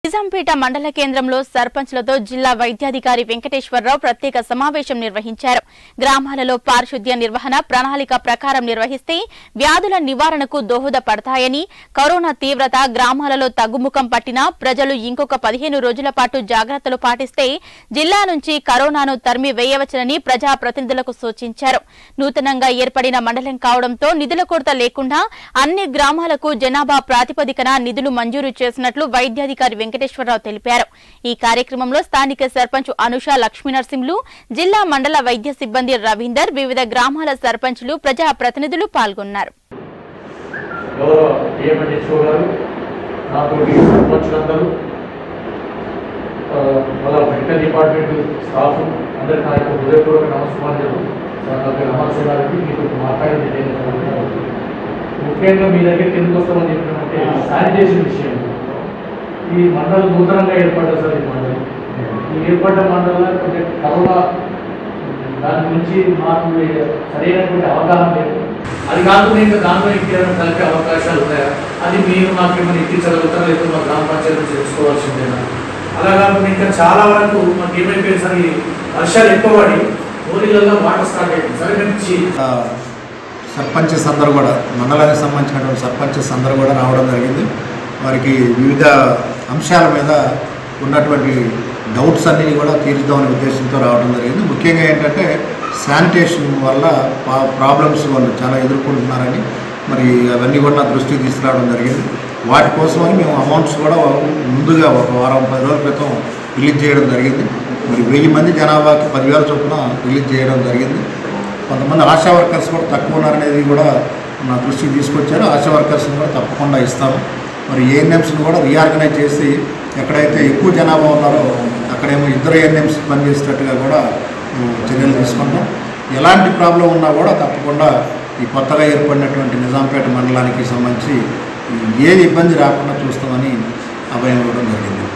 నిజాంపేట మండల కేంద్రంలో సర్పంచ్లతో జిల్లా వైద్యాధికారి వెంకటేశ్వరరావు ప్రత్యేక సమావేశం నిర్వహించారు గ్రామాలలో పారిశుద్ధ్య నిర్వహణ ప్రణాళిక ప్రకారం నిర్వహిస్తే వ్యాధుల నివారణకు దోహదపడతాయని కరోనా తీవ్రత గ్రామాలలో తగ్గుముఖం పట్టినా ప్రజలు ఇంకొక పదిహేను రోజుల పాటు జాగ్రత్తలు పాటిస్తే జిల్లా నుంచి కరోనాను తరిమి వేయవచ్చునని ప్రజాప్రతినిధులకు సూచించారు నూతనంగా ఏర్పడిన మండలం కావడంతో నిధుల కొరత లేకుండా అన్ని గ్రామాలకు జనాభా ప్రాతిపదికన నిధులు మంజూరు చేసినట్లు వైద్యాధికారి వెంకటేశ్వరరావు తెలిపారు ఈ కార్యక్రమంలో స్థానిక సర్పంచ్ అనుష లక్ష్మీనరసింహులు జిల్లా మండల వైద్య సిబ్బంది రవీందర్ వివిధ గ్రామాల సర్పంచులు ప్రజా ప్రతినిధులు పాల్గొన్నారు గౌరవ డిఎంఎన్హెచ్ఓ గారు నాతో సర్పంచులందరూ ఆ, వాళ్ళ మెడికల్ డిపార్ట్మెంట్ స్టాఫ్ అందరికీ నా యొక్క హృదయపూర్వక నమస్కారాలు నా యొక్క నమస్తే గారికి మీకు మాట్లాడింది తెలియజేయాలి. ముఖ్యంగా మీ దగ్గరికి ఎందుకు వస్తామని చెప్పినామంటే శానిటేషన్ విషయం ఈ మండలం నూతనంగా ఏర్పడ్డారు సార్ ఈ మండలం ఈ ఏర్పడ్డ మండలంలో కొంచెం కరోనా దాని గురించి మాకు సరైనటువంటి అవగాహన లేదు అది కాకుండా ఇంకా దాంట్లో ఇంకేమైనా కలిపే అవకాశాలు ఉన్నాయా అది మీరు మాకు ఏమైనా ఇప్పించగలుగుతారా లేకపోతే మా గ్రామ పంచాయతీ తెలుసుకోవాల్సిందేనా అలా కాకుండా ఇంకా చాలా వరకు మాకు ఏమైపోయింది సార్ ఈ వర్షాలు ఎక్కువ పడి ఊరిలలో వాటర్ స్టార్ట్ అయింది సరే నుంచి ఆ, సర్పంచెస్ అందరూ కూడా మండలానికి సంబంధించినటువంటి సర్పంచెస్ అందరూ కూడా రావడం జరిగింది వారికి వివిధ అంశాల మీద ఉన్నటువంటి డౌట్స్ అన్నీ కూడా తీర్చుదామనే ఉద్దేశంతో రావడం జరిగింది ముఖ్యంగా ఏంటంటే శానిటేషన్ వల్ల ప్రాబ్లమ్స్ వాళ్ళు చాలా ఎదుర్కొంటున్నారని మరి అవన్నీ కూడా నా దృష్టికి తీసుకురావడం జరిగింది వాటి కోసమని మేము అమౌంట్స్ కూడా ముందుగా ఒక వారం పది రోజుల క్రితం రిలీజ్ చేయడం జరిగింది మరి వెయ్యి మంది జనాభాకి పదివేల చొప్పున రిలీజ్ చేయడం జరిగింది కొంతమంది ఆశా వర్కర్స్ కూడా తక్కువ ఉన్నారనేది కూడా నా దృష్టికి తీసుకొచ్చారు ఆశా వర్కర్స్ని కూడా తప్పకుండా ఇస్తాము మరి ఏఎన్ఎంస్ని కూడా రీఆర్గనైజ్ చేసి ఎక్కడైతే ఎక్కువ జనాభా ఉన్నారో అక్కడేమో ఇద్దరు ఏఎన్ఎంస్ పనిచేసేటట్టుగా కూడా మేము చర్యలు తీసుకుంటాం ఎలాంటి ప్రాబ్లం ఉన్నా కూడా తప్పకుండా ఈ కొత్తగా ఏర్పడినటువంటి నిజాంపేట మండలానికి సంబంధించి ఏది ఇబ్బంది రాకుండా చూస్తామని అభయం ఇవ్వడం జరిగింది